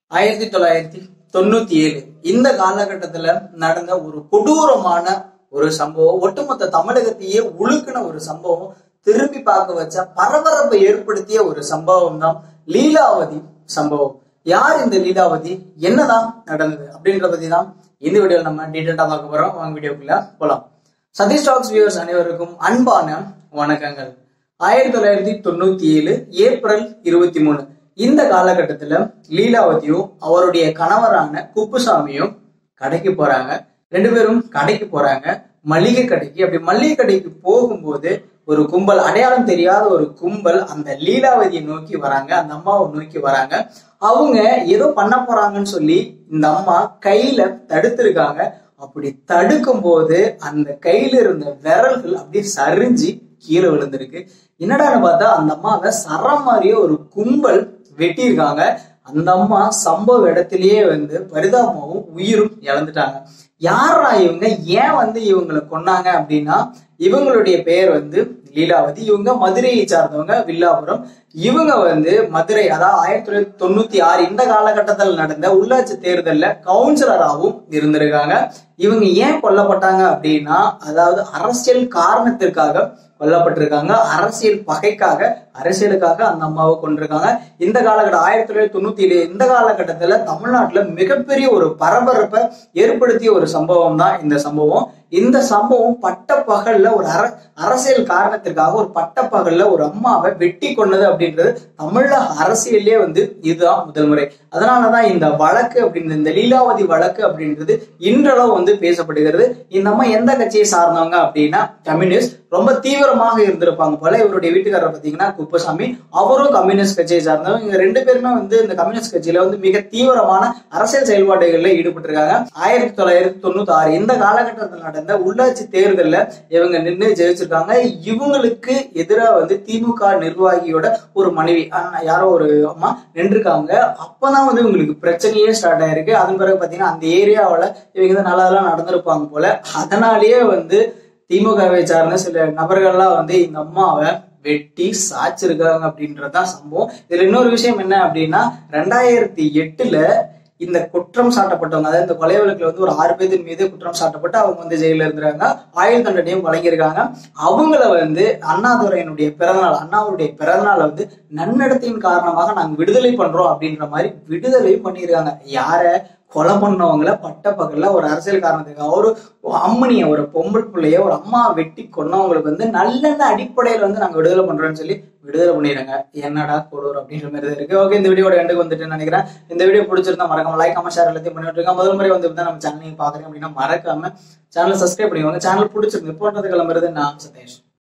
ஆயிரத்தி தொள்ளாயிரத்தி தொண்ணூத்தி ஏழு இந்த காலகட்டத்துல நடந்த ஒரு கொடூரமான ஒரு சம்பவம் ஒட்டுமொத்த தமிழகத்தையே உழுக்குன ஒரு சம்பவம் திரும்பி பார்க்க வச்ச பரபரப்பை ஏற்படுத்திய ஒரு சம்பவம் தான் லீலாவதி சம்பவம் யார் இந்த லீலாவதி என்னதான் நடந்தது அப்படின்றத பத்தி தான் இந்த வீடியோல நம்ம டீட்டெயிலா பார்க்க போறோம் வாங்க வீடியோக்குள்ள போலாம் சதீஷ் டாக்ஸ் வியூவர்ஸ் அனைவருக்கும் அன்பான வணக்கங்கள் ஆயிரத்தி தொள்ளாயிரத்தி தொண்ணூத்தி ஏழு ஏப்ரல் இருபத்தி மூணு இந்த காலகட்டத்துல லீலாவதியும் அவருடைய கணவரான குப்புசாமியும் கடைக்கு போறாங்க ரெண்டு பேரும் கடைக்கு போறாங்க மளிகை கடைக்கு அப்படி மளிகை கடைக்கு போகும்போது ஒரு கும்பல் அடையாளம் தெரியாத ஒரு கும்பல் அந்த லீலாவதியை நோக்கி வராங்க அந்த அம்மாவை நோக்கி வராங்க அவங்க ஏதோ பண்ண போறாங்கன்னு சொல்லி இந்த அம்மா கையில தடுத்திருக்காங்க அப்படி தடுக்கும் போது அந்த கையில இருந்த விரல்கள் அப்படியே சரிஞ்சு கீழே விழுந்திருக்கு என்னடான்னு பார்த்தா அந்த அம்மாவை சரம் மாதிரியே ஒரு கும்பல் வெட்டியிருக்காங்க அந்த அம்மா சம்பவ இடத்திலேயே வந்து பரிதாபமாவும் உயிரும் இழந்துட்டாங்க யாரா இவங்க ஏன் வந்து இவங்களை கொன்னாங்க அப்படின்னா இவங்களுடைய பெயர் வந்து லீலாவதி இவங்க மதுரையை சார்ந்தவங்க வில்லாபுரம் இவங்க வந்து மதுரை அதாவது ஆயிரத்தி தொள்ளாயிரத்தி தொண்ணூத்தி ஆறு இந்த காலகட்டத்தில் நடந்த உள்ளாட்சி தேர்தல்ல கவுன்சிலராகவும் இருந்திருக்காங்க இவங்க ஏன் கொல்லப்பட்டாங்க அப்படின்னா அதாவது அரசியல் காரணத்திற்காக கொல்லப்பட்டிருக்காங்க அரசியல் பகைக்காக அரசியலுக்காக அந்த அம்மாவை கொண்டிருக்காங்க இந்த காலகட்டம் ஆயிரத்தி தொள்ளாயிரத்தி தொண்ணூத்தி ஏழு இந்த காலகட்டத்துல தமிழ்நாட்டுல மிகப்பெரிய ஒரு பரபரப்பை ஏற்படுத்திய ஒரு சம்பவம் தான் இந்த சம்பவம் இந்த சம்பவம் பட்ட பகல்ல ஒரு அர அரசியல் காரணத்திற்காக ஒரு பட்ட பகல்ல ஒரு அம்மாவை வெட்டி கொண்டது அப்படின்றது தமிழக அரசியலே வந்து இதுதான் முதல் முறை அதனாலதான் இந்த வழக்கு அப்படின்றது இந்த லீலாவதி வழக்கு அப்படின்றது இன்றளவு வந்து பேசப்படுகிறது இந்த அம்மா எந்த கட்சியை சார்ந்தவங்க அப்படின்னா கம்யூனிஸ்ட் ரொம்ப தீவிரமாக இருந்திருப்பாங்க போல இவருடைய வீட்டுக்காரர் பாத்தீங்கன்னா குப்பசாமி அவரும் கம்யூனிஸ்ட் கட்சியை சார்ந்தவங்க இவங்க ரெண்டு பேருமே வந்து இந்த கம்யூனிஸ்ட் கட்சியில வந்து மிக தீவிரமான அரசியல் செயல்பாடுகள்ல ஈடுபட்டிருக்காங்க ஆயிரத்தி தொள்ளாயிரத்தி தொண்ணூத்தி ஆறு இந்த காலகட்டத்தில் நடந்த உள்ளாட்சி தேர்தல்ல இவங்க நின்று ஜெயிச்சிருக்காங்க இவங்களுக்கு எதிராக வந்து திமுக நிர்வாகியோட ஒரு மனைவி அண்ணா, யாரோ ஒரு அம்மா நின்றுருக்காங்க அப்பதான் வந்து இவங்களுக்கு பிரச்சனையே ஸ்டார்ட் ஆயிருக்கு அதன் பிறகு பாத்தீங்கன்னா அந்த ஏரியாவுல இவங்க வந்து நல்லா நடந்திருப்பாங்க போல அதனாலேயே வந்து திமுகவை சார்ந்த சில நபர்கள்லாம் வந்து இந்த அம்மாவை வெட்டி சாச்சிருக்காங்க அப்படின்றதுதான் சம்பவம் இதுல இன்னொரு விஷயம் என்ன அப்படின்னா ரெண்டாயிரத்தி எட்டுல இந்த குற்றம் சாட்டப்பட்டவங்க அதாவது இந்த கொலை வழக்குல வந்து ஒரு ஆறு பேர் மீது குற்றம் சாட்டப்பட்டு அவங்க வந்து ஜெயில இருந்துறாங்க ஆயுள் தண்டனையும் வழங்கியிருக்காங்க அவங்கள வந்து அண்ணாதுரையினுடைய பிறந்தநாள் அண்ணாவுடைய பிறந்தநாளை வந்து நன்னடத்தையின் காரணமாக நாங்க விடுதலை பண்றோம் அப்படின்ற மாதிரி விடுதலையும் பண்ணியிருக்காங்க யார கொலை பண்ணவங்கள பட்ட பகல்ல ஒரு அரசியல் காரணத்துக்கு ஒரு அம்மனிய ஒரு பொம்பளை பிள்ளைய ஒரு அம்மா வெட்டி கொன்னவங்களுக்கு வந்து நல்லெண்ண அடிப்படையில வந்து நாங்க விடுதலை பண்றோம்னு சொல்லி விடுதலை பண்ணிடுறாங்க என்னடா கொடூர் அப்படின்ற மாதிரி தான் இருக்கு ஓகே இந்த வீடியோட எண்டுக்கு வந்துட்டு நினைக்கிறேன் இந்த வீடியோ பிடிச்சிருந்தா மறக்காம லைக் கமெண்ட் ஷேர் எல்லாத்தையும் பண்ணிட்டு இருக்கேன் முதல் முறை வந்து நம்ம சேனல் நீங்க பாக்குறீங்க அப்படின்னா மறக்காம சேனல் சப்ஸ்கிரைப் பண்ணிக்கோங்க சேனல் பிடிச்சிருக்கு போட்டது கிளம்புறது நான் சதேஷ்